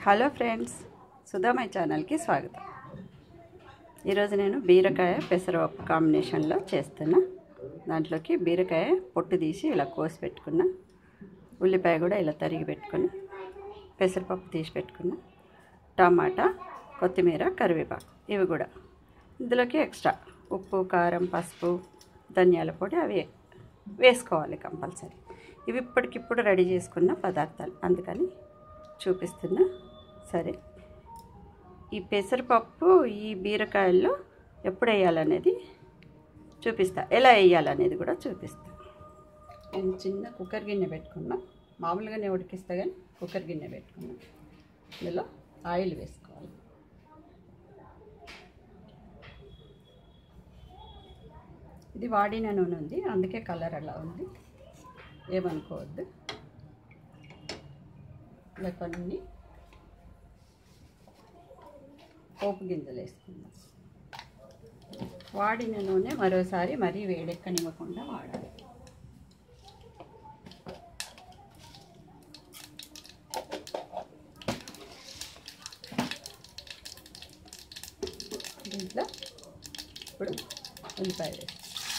hello friends సుధామై ఛానల్కి స్వాగతం ఈరోజు నేను బీరకాయ పెసరపప్పు కాంబినేషన్లో చేస్తున్నా దాంట్లోకి బీరకాయ పొట్టు తీసి ఇలా కోసి పెట్టుకున్నా ఉల్లిపాయ కూడా ఇలా తరిగి పెట్టుకున్నా పెసరపప్పు తీసి పెట్టుకున్నా టమాటా కొత్తిమీర కరివేపాకు ఇవి కూడా ఇందులోకి ఎక్స్ట్రా ఉప్పు కారం పసుపు ధనియాల పొడి అవి వేసుకోవాలి కంపల్సరీ ఇవి ఇప్పటికిప్పుడు రెడీ చేసుకున్న పదార్థాలు అందుకని చూపిస్తున్నా సరే ఈ పెసరపప్పు ఈ బీరకాయల్లో ఎప్పుడు వేయాలనేది చూపిస్తా ఎలా వేయాలనేది కూడా చూపిస్తా నేను చిన్న కుక్కర్ గిన్నె పెట్టుకున్నా మామూలుగానే ఉడికిస్తా కానీ కుక్కర్ గిన్నె పెట్టుకున్నా ఇందులో ఆయిల్ వేసుకోవాలి ఇది వాడిన నూనె ఉంది అందుకే కలర్ అలా ఉంది ఏమనుకోవద్దు ఇలా కొన్ని పోపు గింజలు వేసుకుందాం వాడిన నూనె మరోసారి మరీ వేడెక్కనివ్వకుండా వాడాలి దీంట్లో ఇప్పుడు ఉల్లిపాయ వేస్తాం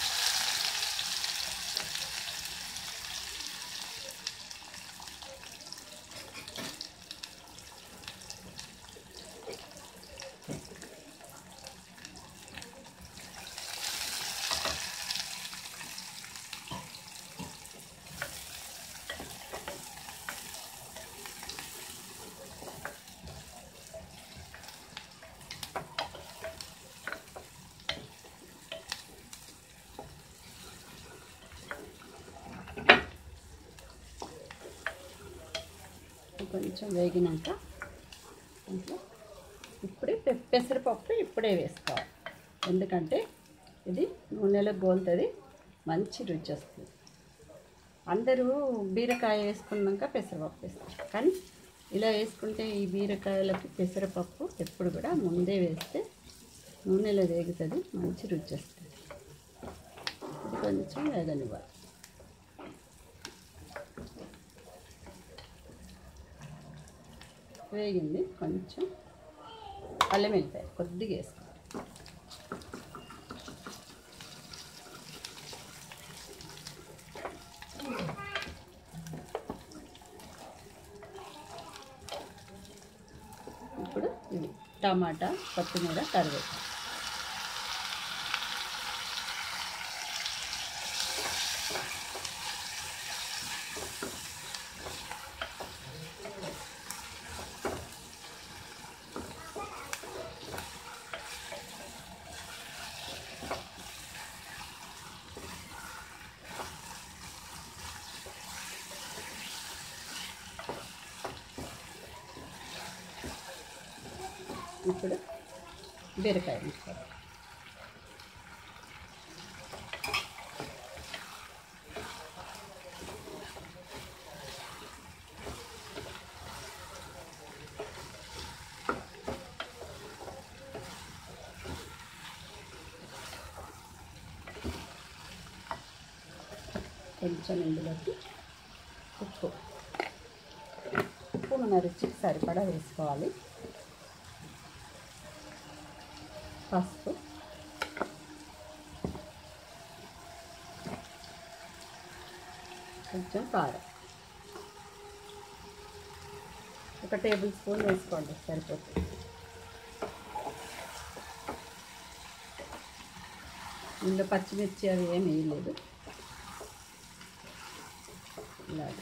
కొంచెం వేగినాక ఇంట్లో ఇప్పుడే పె- పెసరపప్పు ఇప్పుడే వేసుకోవాలి ఎందుకంటే ఇది నూనెలో గోలుతుంది మంచి రుచి వస్తుంది అందరూ బీరకాయ వేసుకున్నాక పెసరపప్పు వేస్తారు కానీ ఇలా వేసుకుంటే ఈ బీరకాయలకి పెసరపప్పు ఎప్పుడు కూడా ముందే వేస్తే నూనెలో వేగుతుంది మంచి రుచి వస్తుంది ఇది కొంచెం వేగనివ్వాలి వేగింది కొంచెం అల్లం వెల్లిపాయ కొద్దిగా వేసుకోవాలి ఇప్పుడు ఇవి టమాటా కొత్తిమీర కరివేపాకు ఇప్పుడు బీరకాయ వేసుకోవాలి కొంచెం ఇందులోకి ఉప్పు ఉప్పు మన రుచికి సరిపడా వేసుకోవాలి పసుపు కొంచెం కారం ఒక టేబుల్ స్పూన్ వేసుకోండి సరిపోతుంది ఇందులో పచ్చిమిర్చి అవి ఏమి వేయలేదు ఇలాగే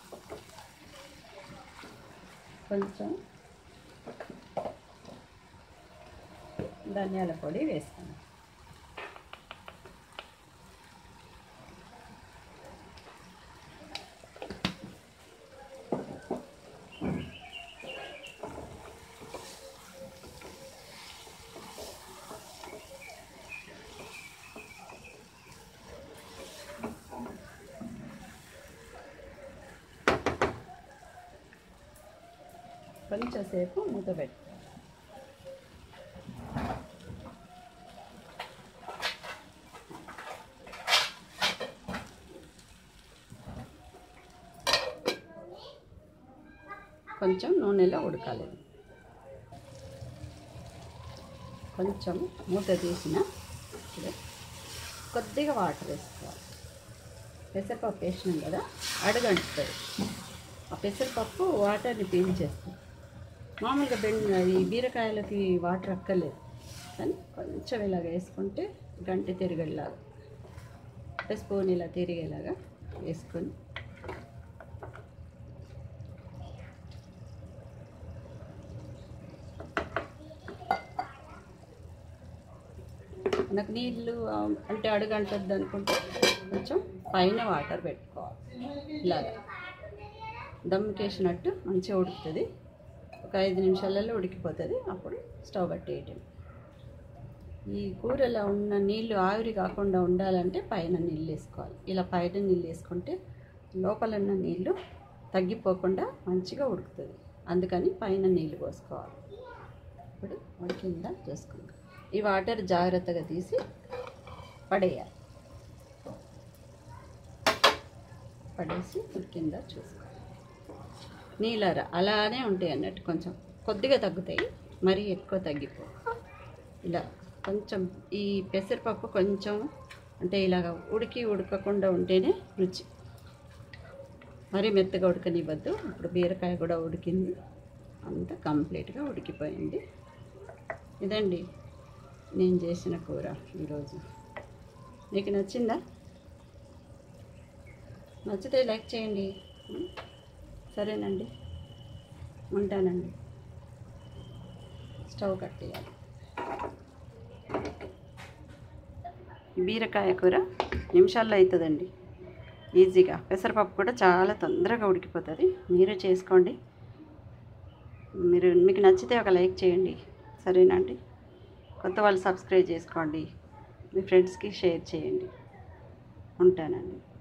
కొంచెం ధనియాల పొడి వేసుకున్నాం కొంచెం సేపు మూత పెట్టుకోవాలి కొంచెం కొంచెం నూనెలో ఉడకాలి కొంచెం మూత తీసిన ఇప్పుడు కొద్దిగా వాటర్ వేసుకోవాలి పెసరపప్పు వేసినాం కదా అడగంటుతుంది ఆ పెసరపప్పు వాటర్ని పీల్చేస్తుంది మామూలుగా బెండ ఈ బీరకాయలకి వాటర్ అక్కర్లేదు కానీ కొంచెం ఇలాగ వేసుకుంటే గంట తిరిగేలాగా అంటే స్పూన్ ఇలా తిరిగేలాగా వేసుకొని మనకు నీళ్ళు ఆ, అంటే అడుగంటద్దు అనుకుంటే కొంచెం పైన వాటర్ పెట్టుకోవాలి ఇలాగా దమ్ముకేసినట్టు మంచిగా ఉడుకుతుంది ఒక ఐదు నిమిషాలలో ఉడికిపోతుంది అప్పుడు స్టవ్ కట్టేయటం ఈ కూరలో ఉన్న నీళ్ళు ఆవిరి కాకుండా ఉండాలంటే పైన నీళ్ళు వేసుకోవాలి ఇలా పైన నీళ్ళు వేసుకుంటే లోపల ఉన్న నీళ్ళు తగ్గిపోకుండా మంచిగా ఉడుకుతుంది అందుకని పైన నీళ్ళు పోసుకోవాలి ఇప్పుడు ఉడికిందా చూసుకుందాం ఈ వాటర్ జాగ్రత్తగా తీసి పడేయాలి పడేసి ఉడికిందా చూసుకోవాలి నీళ్ళర అలానే ఉంటాయి అన్నట్టు కొంచెం కొద్దిగా తగ్గుతాయి మరీ ఎక్కువ తగ్గిపో ఇలా కొంచెం ఈ పెసరపప్పు కొంచెం అంటే ఇలాగ ఉడికి ఉడకకుండా ఉంటేనే రుచి మరీ మెత్తగా ఉడకనివ్వద్దు ఇప్పుడు బీరకాయ కూడా ఉడికింది అంతా కంప్లీట్గా ఉడికిపోయింది ఇదండి నేను చేసిన కూర ఈరోజు మీకు నచ్చిందా నచ్చితే లైక్ చేయండి సరేనండి ఉంటానండి స్టవ్ కట్టేయాలి బీరకాయ కూర నిమిషాల్లో అవుతుందండి ఈజీగా పెసరపప్పు కూడా చాలా తొందరగా ఉడికిపోతుంది మీరు చేసుకోండి మీరు మీకు నచ్చితే ఒక లైక్ చేయండి సరేనండి కొత్త వాళ్ళు సబ్స్క్రైబ్ చేసుకోండి మీ ఫ్రెండ్స్కి షేర్ చేయండి ఉంటానండి